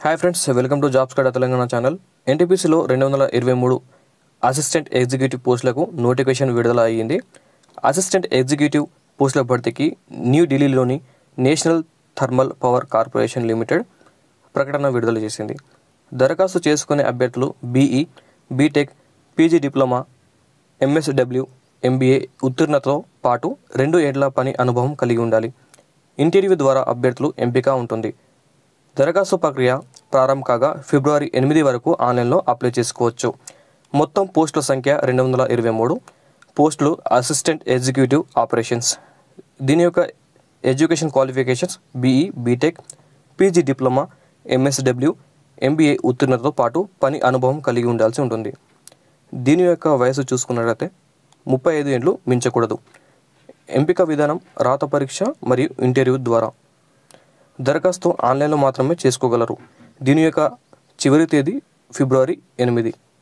hi friends welcome to jobs కడ Telangana channel ఎన్టీపీసీలో రెండు వందల ఇరవై మూడు అసిస్టెంట్ ఎగ్జిక్యూటివ్ పోస్టులకు నోటిఫికేషన్ విడుదల అయ్యింది అసిస్టెంట్ ఎగ్జిక్యూటివ్ పోస్టుల భర్తీకి న్యూ ఢిల్లీలోని national thermal power corporation limited ప్రకటన విడుదల చేసింది దరఖాస్తు చేసుకునే అభ్యర్థులు BE BTech PG diploma MSW MBA ఉత్తీర్ణతతో పాటు రెండు ఏళ్ల పని అనుభవం కలిగి ఉండాలి ఇంటర్వ్యూ ద్వారా అభ్యర్థులు ఎంపిక ఉంటుంది దరఖాస్తు ప్రక్రియ ప్రారంభం కాగా ఫిబ్రవరి ఎనిమిది వరకు ఆన్లైన్లో అప్లై చేసుకోవచ్చు మొత్తం పోస్టుల సంఖ్య రెండు వందల ఇరవై మూడు పోస్టులు అసిస్టెంట్ ఎగ్జిక్యూటివ్ ఆపరేషన్స్ దీని యొక్క education qualifications BE BTech PG diploma MSW MBA ఉత్తీర్ణతతో పాటు పని అనుభవం కలిగి ఉండాల్సి ఉంటుంది దీని యొక్క వయసు చూసుకున్నట్లయితే ముప్పై ఐదు ఏళ్ళు మించకూడదు ఎంపిక విధానం రాత పరీక్ష మరియు ఇంటర్వ్యూ ద్వారా దరఖాస్తు ఆన్లైన్లో మాత్రమే చేసుకోగలరు దీని యొక్క చివరి తేదీ ఫిబ్రవరి ఎనిమిది